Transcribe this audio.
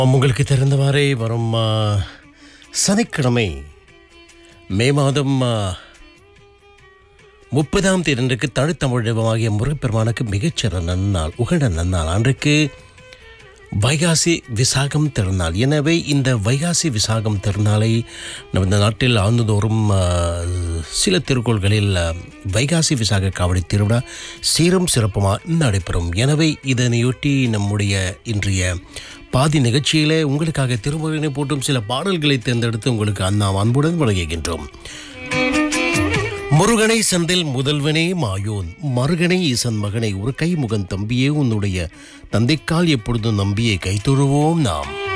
உங்களுக்கு தெரிந்தவாறே வரும் ஆ, சனிக்கிழமை மே மாதம் ஆ, முப்பதாம் தேதிக்கு தழுத்தமிழகமாகிய முருகப்பெருமானுக்கு மிகச்சிறந்த நன்னாள் உகந்த நன்னாள் அன்றைக்கு வைகாசி விசாகம் திருநாள் எனவே இந்த வைகாசி விசாகம் திருநாளை நம்ம இந்த நாட்டில் ஆண்டுதோறும் ஆ, சில திருக்கோள்களில் ஆ, வைகாசி விசாக காவடி திருவிழா சீரும் சிறப்புமாக நடைபெறும் எனவே இதனையொட்டி நம்முடைய இன்றைய பாதி நிகழ்ச்சியிலே உங்களுக்காக திருமுறையினை போட்டும் சில பாடல்களை தேர்ந்தெடுத்து உங்களுக்கு அண்ணா அன்புடன் வழங்குகின்றோம் முருகனை செந்தில் முதல்வனே மாயோன் மருகனை ஈசன் மகனை ஒரு கைமுகன் தம்பியே உன்னுடைய தந்தைக்கால் எப்பொழுதும் நம்பியை கைத்தொழுவோம் நாம்